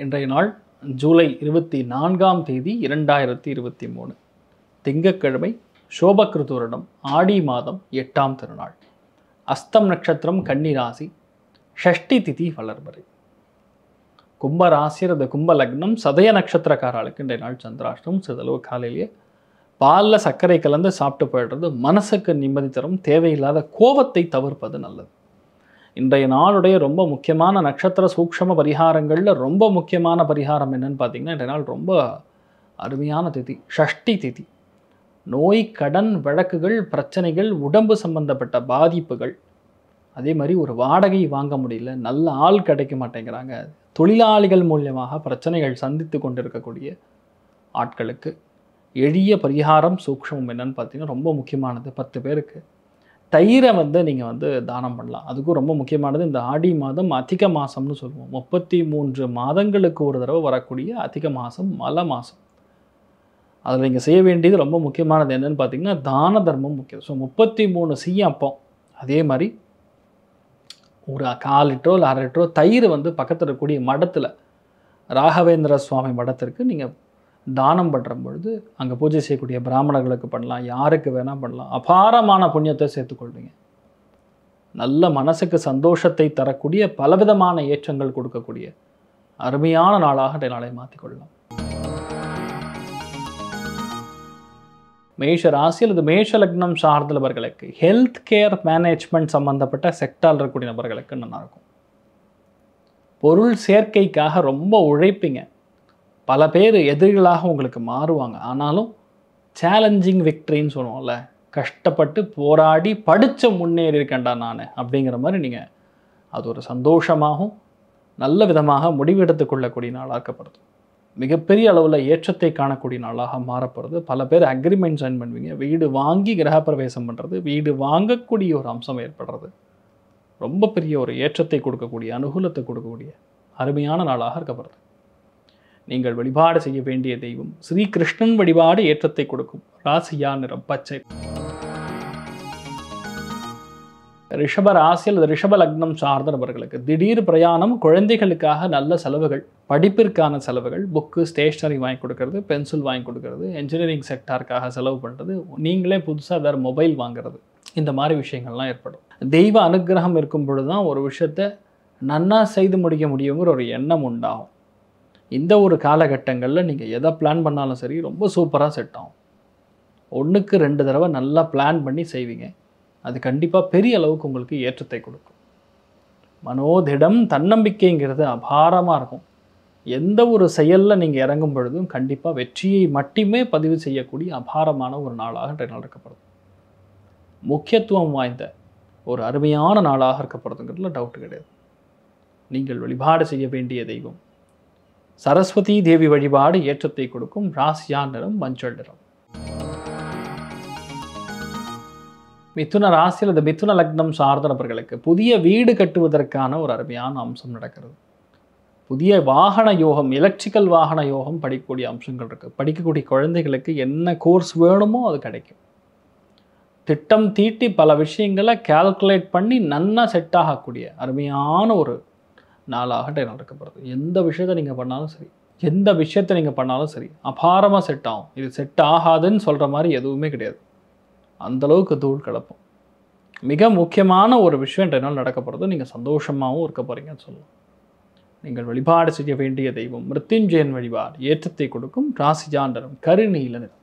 இன்றைய நாள் ஜூலை இருபத்தி நான்காம் தேதி இரண்டாயிரத்தி இருபத்தி மூணு திங்கட்கிழமை சோபகிருது வருடம் ஆடி மாதம் எட்டாம் திருநாள் அஸ்தம் நட்சத்திரம் கன்னி ராசி ஷஷ்டி திதி வளர்பறை கும்ப ராசி அல்லது கும்ப லக்னம் சதய நட்சத்திரக்காரர்களுக்கு இன்றைய நாள் சந்திராஷ்டம் சிறிதளவு காலையிலேயே பாலில் சர்க்கரை கலந்து சாப்பிட்டு போயிடுறது மனசுக்கு நிம்மதி தரும் தேவையில்லாத கோபத்தை தவிர்ப்பது நல்லது இன்றைய நாளுடைய ரொம்ப முக்கியமான நட்சத்திர சூக்ஷம பரிகாரங்களில் ரொம்ப முக்கியமான பரிகாரம் என்னன்னு பார்த்தீங்கன்னா இன்றைய நாள் ரொம்ப அருமையான திதி ஷஷ்டி திதி நோய் கடன் வழக்குகள் பிரச்சனைகள் உடம்பு சம்பந்தப்பட்ட பாதிப்புகள் அதே மாதிரி ஒரு வாடகை வாங்க முடியல நல்ல ஆள் கிடைக்க மாட்டேங்கிறாங்க தொழிலாளிகள் மூலியமாக பிரச்சனைகள் சந்தித்து கொண்டிருக்கக்கூடிய ஆட்களுக்கு எளிய பரிகாரம் சூக்ஷமம் என்னன்னு பார்த்தீங்கன்னா ரொம்ப முக்கியமானது பத்து பேருக்கு தயிரை வந்து நீங்கள் வந்து தானம் பண்ணலாம் அதுக்கும் ரொம்ப முக்கியமானது இந்த ஆடி மாதம் அதிக மாதம்னு சொல்லுவோம் முப்பத்தி மூன்று மாதங்களுக்கு ஒரு தடவை வரக்கூடிய அதிக மாதம் மல மாதம் அதில் நீங்கள் செய்ய வேண்டியது ரொம்ப முக்கியமானது என்னன்னு பார்த்தீங்கன்னா தான தர்மம் முக்கியம் ஸோ முப்பத்தி மூணு சீயம் அப்பம் அதே மாதிரி ஒரு கால் லிட்டரோ இல்லை அரை லிட்டரோ தயிர் வந்து பக்கத்தில் இருக்கக்கூடிய மடத்தில் ராகவேந்திர சுவாமி மடத்திற்கு நீங்கள் தானம் பண்ணுற பொழுது அங்கே பூஜை செய்யக்கூடிய பிராமணர்களுக்கு பண்ணலாம் யாருக்கு வேணால் பண்ணலாம் அபாரமான புண்ணியத்தை சேர்த்துக்கொள்வீங்க நல்ல மனசுக்கு சந்தோஷத்தை தரக்கூடிய பலவிதமான ஏற்றங்கள் கொடுக்கக்கூடிய அருமையான நாளாக இன்றைய நாளை மாற்றிக்கொள்ளலாம் மேஷ ராசி அல்லது மேஷ லக்னம் சார்ந்த நபர்களுக்கு ஹெல்த் கேர் மேனேஜ்மெண்ட் சம்பந்தப்பட்ட செக்டாரில் இருக்கக்கூடிய நபர்களுக்கு நல்லா இருக்கும் பொருள் சேர்க்கைக்காக ரொம்ப உழைப்பீங்க பல பேர் எதிரிகளாக உங்களுக்கு மாறுவாங்க ஆனாலும் சேலஞ்சிங் விக்ட்ரின்னு சொல்லுவோம்ல கஷ்டப்பட்டு போராடி படித்து முன்னேறி இருக்கேன்டா நான் அப்படிங்கிற மாதிரி நீங்கள் அது ஒரு சந்தோஷமாகவும் நல்ல விதமாக முடிவெடுத்து கொள்ளக்கூடிய நாளாக்கப்படுது மிகப்பெரிய அளவில் ஏற்றத்தை காணக்கூடிய நாளாக மாறப்படுறது பல பேர் அக்ரிமெண்ட் சைன் பண்ணுவீங்க வீடு வாங்கி கிரகப்பிரவேசம் பண்ணுறது வீடு வாங்கக்கூடிய ஒரு அம்சம் ஏற்படுறது ரொம்ப பெரிய ஒரு ஏற்றத்தை கொடுக்கக்கூடிய அனுகூலத்தை கொடுக்கக்கூடிய அருமையான நாளாக இருக்கப்படுது நீங்கள் வழிபாடு செய்ய வேண்டிய தெய்வம் ஸ்ரீ கிருஷ்ணன் வழிபாடு ஏற்றத்தை கொடுக்கும் ராசியா நிறம் பச்சை ரிஷப ராசி அல்லது ரிஷப லக்னம் சார்ந்த நபர்களுக்கு திடீர் பிரயாணம் குழந்தைகளுக்காக நல்ல செலவுகள் படிப்பிற்கான செலவுகள் புக்கு ஸ்டேஷ்னரி வாங்கி கொடுக்கறது பென்சில் வாங்கி கொடுக்கறது என்ஜினியரிங் செக்டாருக்காக செலவு பண்ணுறது நீங்களே புதுசாக வேறு மொபைல் வாங்குறது இந்த மாதிரி விஷயங்கள்லாம் ஏற்படும் தெய்வ அனுகிரகம் இருக்கும் பொழுது தான் ஒரு விஷயத்தை நன்னா செய்து முடிக்க முடியுங்கிற ஒரு எண்ணம் உண்டாகும் இந்த ஒரு காலகட்டங்களில் நீங்கள் எதை பிளான் பண்ணாலும் சரி ரொம்ப சூப்பராக செட் ஆகும் ஒன்றுக்கு ரெண்டு தடவை நல்லா பிளான் பண்ணி செய்வீங்க அது கண்டிப்பாக பெரிய அளவுக்கு உங்களுக்கு ஏற்றத்தை கொடுக்கும் மனோதிடம் தன்னம்பிக்கைங்கிறது அபாரமாக இருக்கும் எந்த ஒரு செயலில் நீங்கள் இறங்கும் பொழுதும் கண்டிப்பாக வெற்றியை மட்டுமே பதிவு செய்யக்கூடிய அபாரமான ஒரு நாளாக இன்றைய நாள் இருக்கப்படுது முக்கியத்துவம் வாய்ந்த ஒரு அருமையான நாளாக இருக்கப்படுறதுங்கிறதுல டவுட் கிடையாது நீங்கள் வழிபாடு செய்ய வேண்டிய தெய்வம் சரஸ்வதி தேவி வழிபாடு ஏற்றத்தை கொடுக்கும் ராசியா நிறம் மஞ்சள் நிறம் மிதுன ராசி அல்லது மிதுன லக்னம் சார்ந்த நபர்களுக்கு புதிய வீடு கட்டுவதற்கான ஒரு அருமையான அம்சம் நடக்கிறது புதிய வாகன யோகம் எலக்ட்ரிக்கல் வாகன யோகம் படிக்கக்கூடிய அம்சங்கள் இருக்குது படிக்கக்கூடிய குழந்தைகளுக்கு என்ன கோர்ஸ் வேணுமோ அது கிடைக்கும் திட்டம் தீட்டி பல விஷயங்களை கால்குலேட் பண்ணி நன்னா செட் ஆகக்கூடிய அருமையான ஒரு நாளாக இன்றைய நடக்கப்படுது எந்த விஷயத்தை நீங்கள் பண்ணாலும் சரி எந்த விஷயத்தை நீங்கள் பண்ணாலும் சரி அபாரமாக செட் ஆகும் இது செட் ஆகாதுன்னு சொல்கிற மாதிரி எதுவுமே கிடையாது அந்தளவுக்கு தூள் கலப்போம் மிக முக்கியமான ஒரு விஷயம் இன்றைய நாள் நடக்க போகிறது நீங்கள் சந்தோஷமாகவும் இருக்க போகிறீங்கன்னு சொல்லலாம் நீங்கள் வழிபாடு செய்ய வேண்டிய தெய்வம் மிருத்யுஞ்சயன் வழிபாடு ஏற்றத்தை கொடுக்கும் ராசிஜாண்டனம் கருநீல நிறம்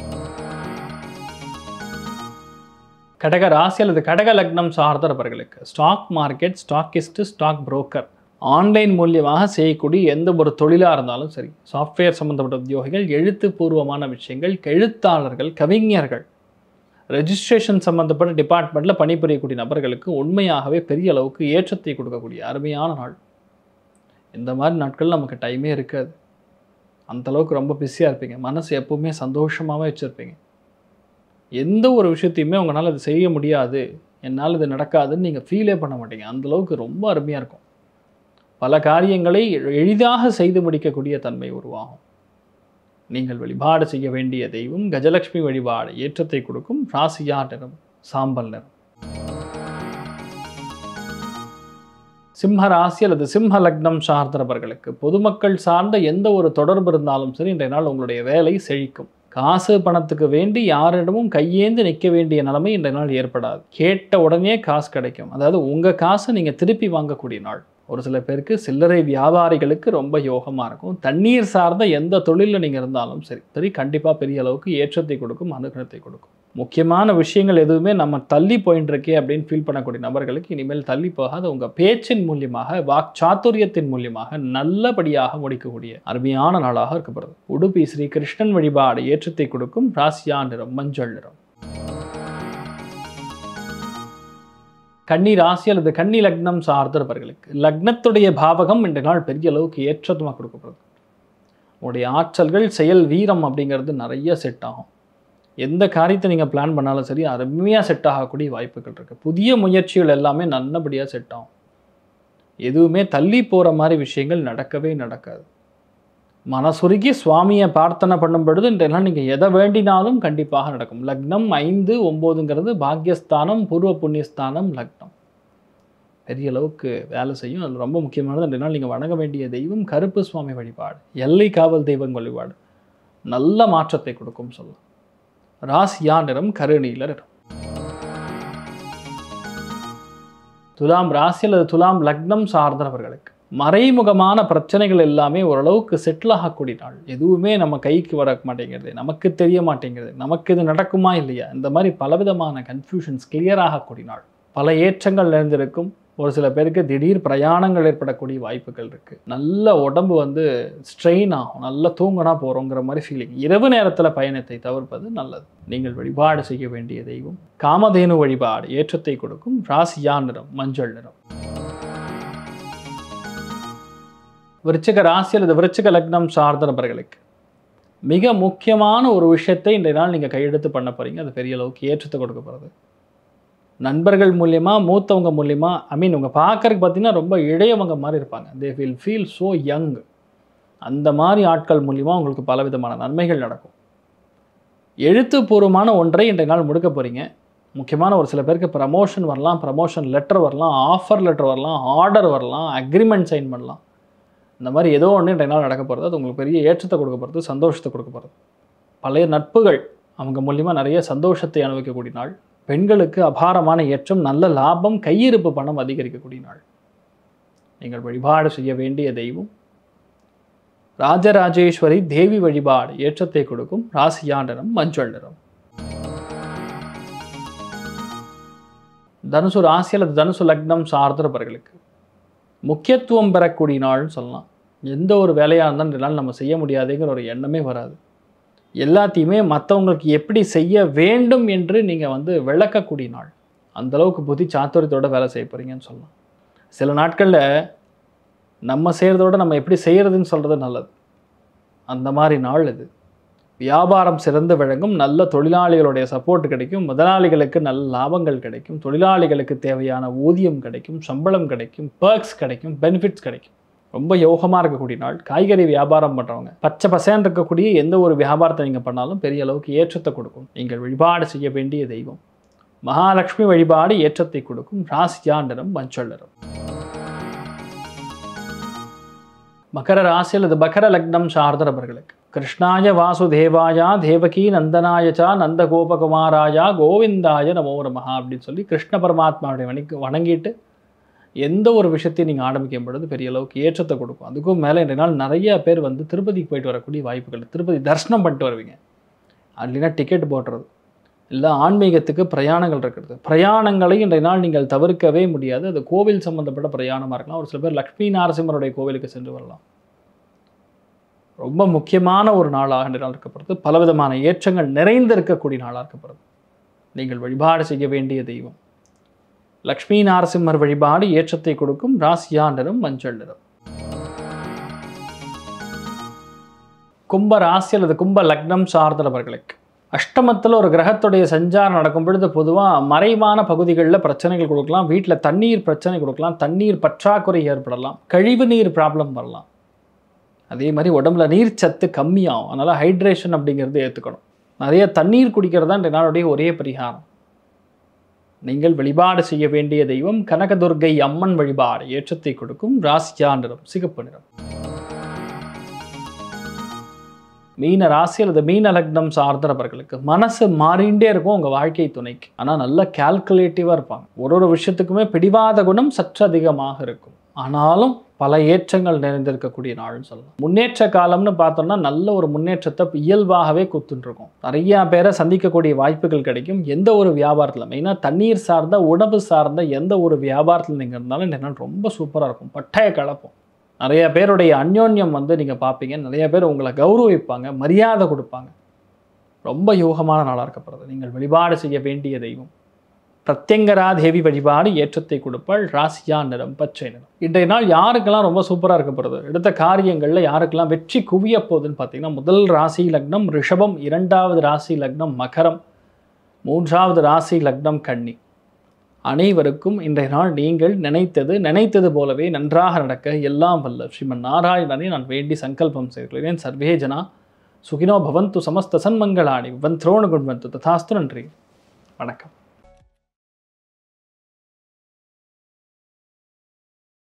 கடக ராசி அல்லது கடக லக்னம் சார்ந்த நபர்களுக்கு stock market stockist stock broker online மூலியமாக செய்யக்கூடிய எந்த ஒரு தொழிலாக இருந்தாலும் சரி சாஃப்ட்வேர் சம்மந்தப்பட்ட உத்தியோகிகள் எழுத்துப்பூர்வமான விஷயங்கள் எழுத்தாளர்கள் கவிஞர்கள் ரெஜிஸ்ட்ரேஷன் சம்மந்தப்பட்ட டிபார்ட்மெண்ட்டில் பணிபுரியக்கூடிய நபர்களுக்கு உண்மையாகவே பெரிய அளவுக்கு ஏற்றத்தை கொடுக்கக்கூடிய அருமையான நாள் இந்த மாதிரி நாட்கள் நமக்கு டைமே இருக்காது அந்தளவுக்கு ரொம்ப பிஸியாக இருப்பீங்க மனசு எப்பவுமே சந்தோஷமாகவே வச்சுருப்பீங்க எந்த ஒரு விஷயத்தையுமே உங்களால் அது செய்ய முடியாது என்னால் இது நடக்காதுன்னு நீங்கள் ஃபீலே பண்ண மாட்டீங்க அந்தளவுக்கு ரொம்ப அருமையாக இருக்கும் பல காரியங்களை எளிதாக செய்து முடிக்கக்கூடிய தன்மை உருவாகும் நீங்கள் வழிபாடு செய்ய வேண்டிய தெய்வம் கஜலட்சுமி வழிபாடு ஏற்றத்தை கொடுக்கும் ராசியா நிறம் சாம்பல் நிறம் சிம்ம ராசி அல்லது சிம்ம லக்னம் சார்ந்தவர்களுக்கு பொதுமக்கள் சார்ந்த எந்த ஒரு தொடர்பு இருந்தாலும் சரி இன்றைய நாள் உங்களுடைய வேலை செழிக்கும் காசு பணத்துக்கு வேண்டி யாரிடமும் கையேந்து நிற்க வேண்டிய நிலைமை இன்றைய நாள் ஏற்படாது கேட்ட உடனே காசு கிடைக்கும் அதாவது உங்கள் காசை நீங்கள் திருப்பி வாங்கக்கூடிய நாள் ஒரு சில பேருக்கு சில்லறை வியாபாரிகளுக்கு ரொம்ப யோகமாக இருக்கும் தண்ணீர் சார்ந்த எந்த தொழிலில் நீங்கள் இருந்தாலும் சரி சரி கண்டிப்பாக பெரிய அளவுக்கு ஏற்றத்தை கொடுக்கும் அனுகிரகத்தை கொடுக்கும் முக்கியமான விஷயங்கள் எதுவுமே நம்ம தள்ளி போயின்னு இருக்கே அப்படின்னு ஃபீல் பண்ணக்கூடிய நபர்களுக்கு இனிமேல் தள்ளி போகாத உங்கள் பேச்சின் மூலியமாக வாக் சாத்துரியத்தின் மூலியமாக நல்லபடியாக முடிக்கக்கூடிய அருமையான நாளாக இருக்கப்படுது உடுப்பி ஸ்ரீ கிருஷ்ணன் வழிபாடு ஏற்றத்தை கொடுக்கும் ராசியா நிறம் மஞ்சள் நிறம் கன்னி ராசி அல்லது கன்னி லக்னம் சார்ந்தவர்களுக்கு லக்னத்துடைய பாவகம் இன்றைய நாள் பெரிய அளவுக்கு ஏற்றமாக கொடுக்கப்படுது உங்களுடைய ஆற்றல்கள் செயல் வீரம் அப்படிங்கிறது நிறைய செட் ஆகும் எந்த காரியத்தை நீங்கள் பிளான் பண்ணாலும் சரி அருமையாக செட் ஆகக்கூடிய வாய்ப்புகள் இருக்குது புதிய முயற்சிகள் எல்லாமே நல்லபடியாக செட் ஆகும் எதுவுமே தள்ளி போகிற மாதிரி விஷயங்கள் நடக்கவே நடக்காது மனசுருகி சுவாமியை பிரார்த்தனை பண்ணும் பொழுது இன்றைய நாள் நீங்கள் எதை வேண்டினாலும் கண்டிப்பாக நடக்கும் லக்னம் ஐந்து ஒம்போதுங்கிறது பாக்யஸ்தானம் பூர்வ புண்ணியஸ்தானம் லக்னம் பெரிய அளவுக்கு வேலை செய்யும் அது ரொம்ப முக்கியமானது இன்றைய நாள் நீங்கள் வணங்க வேண்டிய தெய்வம் கருப்பு சுவாமி வழிபாடு எல்லை காவல் தெய்வம் வழிபாடு நல்ல மாற்றத்தை கொடுக்கும் சொல்லலாம் ராசியா நிறம் கருநீல நிறம் துலாம் ராசி அல்லது துலாம் லக்னம் சார்ந்தவர்களுக்கு மறைமுகமான பிரச்சனைகள் எல்லாமே ஓரளவுக்கு செட்டில் ஆகக்கூடிய நாள் எதுவுமே நம்ம கைக்கு வர மாட்டேங்கிறது நமக்கு தெரிய மாட்டேங்கிறது நமக்கு இது நடக்குமா இல்லையா இந்த மாதிரி பலவிதமான கன்ஃபியூஷன்ஸ் கிளியர் ஆகக்கூடிய நாள் பல ஏற்றங்கள் நிறைந்திருக்கும் ஒரு சில பேருக்கு திடீர் பிரயாணங்கள் ஏற்படக்கூடிய வாய்ப்புகள் இருக்குது நல்ல உடம்பு வந்து ஸ்ட்ரெயின் ஆகும் நல்லா தூங்கினா போகிறோங்கிற மாதிரி ஃபீலிங் இரவு நேரத்தில் பயணத்தை தவிர்ப்பது நல்லது நீங்கள் வழிபாடு செய்ய வேண்டிய தெய்வம் காமதேனு வழிபாடு ஏற்றத்தை கொடுக்கும் ராசியா நிறம் மஞ்சள் நிறம் விருச்சிக ராசி அல்லது விருச்சிக லக்னம் சார்ந்த நபர்களுக்கு மிக முக்கியமான ஒரு விஷயத்தை இன்றைய நாள் நீங்கள் கையெழுத்து பண்ண போகிறீங்க அது பெரிய அளவுக்கு ஏற்றத்தை கொடுக்க போகிறது நண்பர்கள் மூலியமா மூத்தவங்க மூலியமா ஐ மீன் உங்க பார்க்கறதுக்கு பார்த்தீங்கன்னா ரொம்ப இளையவங்க மாதிரி இருப்பாங்க they will feel so young அந்த மாதிரி ஆட்கள் மூலியமா உங்களுக்கு பலவிதமான நன்மைகள் நடக்கும் எழுத்துப்பூர்வமான ஒன்றை இன்றைய நாள் முடுக்க போகிறீங்க முக்கியமான ஒரு சில பேருக்கு ப்ரமோஷன் வரலாம் ப்ரமோஷன் லெட்டர் வரலாம் ஆஃபர் லெட்டர் வரலாம் ஆர்டர் வரலாம் அக்ரிமெண்ட் சைன் பண்ணலாம் இந்த மாதிரி ஏதோ ஒன்று இன்றைய நாள் நடக்க போகிறது அது உங்களுக்கு பெரிய ஏற்றத்தை கொடுக்க போகிறது சந்தோஷத்தை கொடுக்க போகிறது பழைய நட்புகள் அவங்க மூலியமா நிறைய சந்தோஷத்தை அனுபவிக்கக்கூடிய நாள் பெண்களுக்கு அபாரமான ஏற்றம் நல்ல லாபம் கையிருப்பு பணம் அதிகரிக்கக்கூடிய நாள் நீங்கள் வழிபாடு செய்ய வேண்டிய தெய்வம் ராஜராஜேஸ்வரி தேவி வழிபாடு ஏற்றத்தை கொடுக்கும் ராசியா நிறம் மஞ்சள் நிறம் தனுசு ராசி அல்லது தனுசு லக்னம் சார்ந்தவர்களுக்கு முக்கியத்துவம் பெறக்கூடிய நாள்னு சொல்லலாம் எந்த ஒரு வேலையாக இருந்தாலும் இந்த நாள் நம்ம செய்ய முடியாதுங்கிற ஒரு எண்ணமே வராது எல்லாத்தையுமே மற்றவங்களுக்கு எப்படி செய்ய வேண்டும் என்று நீங்கள் வந்து விளக்கக்கூடிய நாள் அந்த அளவுக்கு புத்தி சாத்துரியத்தோட வேலை செய்ய போகிறீங்கன்னு சொல்லலாம் சில நாட்களில் நம்ம செய்கிறதோட நம்ம எப்படி செய்கிறதுன்னு சொல்கிறது நல்லது அந்த மாதிரி நாள் இது வியாபாரம் சிறந்து விளங்கும் நல்ல தொழிலாளிகளுடைய சப்போர்ட் கிடைக்கும் முதலாளிகளுக்கு நல்ல லாபங்கள் கிடைக்கும் தொழிலாளிகளுக்கு தேவையான ஊதியம் கிடைக்கும் சம்பளம் கிடைக்கும் perks கிடைக்கும் பெனிஃபிட்ஸ் கிடைக்கும் ரொம்ப யோகமாக இருக்கக்கூடிய நாள் காய்கறி வியாபாரம் பண்ணுறவங்க பச்சை பசேன் இருக்கக்கூடிய எந்த ஒரு வியாபாரத்தை நீங்கள் பண்ணாலும் பெரிய அளவுக்கு ஏற்றத்தை கொடுக்கும் நீங்கள் வழிபாடு செய்ய வேண்டிய தெய்வம் மகாலட்சுமி வழிபாடு ஏற்றத்தை கொடுக்கும் ராசியா நிறம் மஞ்சள் நிறம் மகர ராசி அல்லது மகர லக்னம் சார்ந்தவர்களுக்கு கிருஷ்ணாய வாசுதேவாயா தேவகி நந்தனாய ச நந்த கோபகுமாராயா கோவிந்தாய நமோ நமஹா அப்படின்னு சொல்லி கிருஷ்ண பரமாத்மாவுடைய வணங்கி வணங்கிட்டு எந்த ஒரு விஷயத்தையும் நீங்கள் ஆரம்பிக்கும் பொழுது பெரிய அளவுக்கு ஏற்றத்தை கொடுக்கும் அதுக்கும் மேலே இன்றைய நாள் நிறைய பேர் வந்து திருப்பதிக்கு போயிட்டு வரக்கூடிய வாய்ப்புகள் திருப்பதி தரிசனம் பண்ணிட்டு வருவீங்க இல்லைன்னா டிக்கெட் போடுறது இல்லை ஆன்மீகத்துக்கு பிரயாணங்கள் இருக்கிறது பிரயாணங்களை இன்றைய நாள் நீங்கள் தவிர்க்கவே முடியாது அது கோவில் சம்பந்தப்பட்ட பிரயாணமாக இருக்கலாம் ஒரு சில பேர் லக்ஷ்மி நாரசிம்மருடைய கோவிலுக்கு சென்று வரலாம் ரொம்ப முக்கியமான ஒரு நாளாக இன்றைய நாள் இருக்கப்படுறது பலவிதமான ஏற்றங்கள் நிறைந்து இருக்கக்கூடிய நாளாக இருக்கப்படுது நீங்கள் வழிபாடு செய்ய வேண்டிய தெய்வம் லக்ஷ்மி நாரசிம்மர் வழிபாடு ஏற்றத்தை கொடுக்கும் ராசியா நிறம் மஞ்சள் நிறம் கும்ப ராசி அல்லது கும்ப லக்னம் சார்ந்தவர்களுக்கு அஷ்டமத்தில் ஒரு கிரகத்துடைய சஞ்சாரம் நடக்கும் பொழுது பொதுவாக மறைவான பகுதிகளில் பிரச்சனைகள் கொடுக்கலாம் வீட்டில் தண்ணீர் பிரச்சனை கொடுக்கலாம் தண்ணீர் பற்றாக்குறை ஏற்படலாம் கழிவு நீர் ப்ராப்ளம் வரலாம் அதே மாதிரி உடம்புல நீர் சத்து கம்மியாகும் அதனால் ஹைட்ரேஷன் அப்படிங்கிறது ஏற்றுக்கணும் நிறைய தண்ணீர் குடிக்கிறது தான் இந்த நாளுடைய ஒரே பரிகாரம் நீங்கள் வழிபாடு செய்ய வேண்டிய தெய்வம் கனகதுர்கை அம்மன் வழிபாடு ஏற்றத்தை கொடுக்கும் ராசியா நிறம் சிகப்பு நிறம் மீன ராசி அல்லது மீன லக்னம் சார்ந்த நபர்களுக்கு மனசு மாறிண்டே இருக்கும் உங்கள் வாழ்க்கை துணைக்கு ஆனால் நல்ல கால்குலேட்டிவாக இருப்பாங்க ஒரு ஒரு விஷயத்துக்குமே பிடிவாத குணம் சற்று அதிகமாக இருக்கும் ஆனாலும் பல ஏற்றங்கள் நிறைந்திருக்கக்கூடிய நாள்னு சொல்லலாம் முன்னேற்ற காலம்னு பார்த்தோம்னா நல்ல ஒரு முன்னேற்றத்தை இயல்பாகவே கொடுத்துட்டுருக்கோம் நிறையா பேரை சந்திக்கக்கூடிய வாய்ப்புகள் கிடைக்கும் எந்த ஒரு வியாபாரத்தில் மெயினாக தண்ணீர் சார்ந்த உணவு சார்ந்த எந்த ஒரு வியாபாரத்தில் நீங்கள் இருந்தாலும் இந்த நாள் ரொம்ப சூப்பராக இருக்கும் பட்டய கலப்போம் நிறைய பேருடைய அந்யோன்யம் வந்து நீங்கள் பார்ப்பீங்க நிறைய பேர் உங்களை கௌரவிப்பாங்க மரியாதை கொடுப்பாங்க ரொம்ப யோகமான நாளாக இருக்கப்படுறது நீங்கள் வழிபாடு செய்ய வேண்டிய தெய்வம் பிரத்யங்கரா தேவி வழிபாடு ஏற்றத்தை கொடுப்பாள் ராசியா நிறம் பச்சை நிறம் இன்றைய நாள் யாருக்கெல்லாம் ரொம்ப சூப்பராக இருக்கப்படுது எடுத்த காரியங்களில் யாருக்கெல்லாம் வெற்றி குவிய போகுதுன்னு பார்த்தீங்கன்னா முதல் ராசி லக்னம் ரிஷபம் இரண்டாவது ராசி லக்னம் மகரம் மூன்றாவது ராசி லக்னம் கன்னி அனைவருக்கும் இன்றைய நாள் நீங்கள் நினைத்தது நினைத்தது போலவே நன்றாக நடக்க எல்லாம் வல்ல ஸ்ரீமன் நாராயணனை நான் வேண்டி சங்கல்பம் செய்துள்ளேன் சர்வே ஜனா சுகினோ பவந்து சமஸ்த சன்மங்களாணி வந்த்ரோணு குண்வந்து ததாஸ்து நன்றி வணக்கம்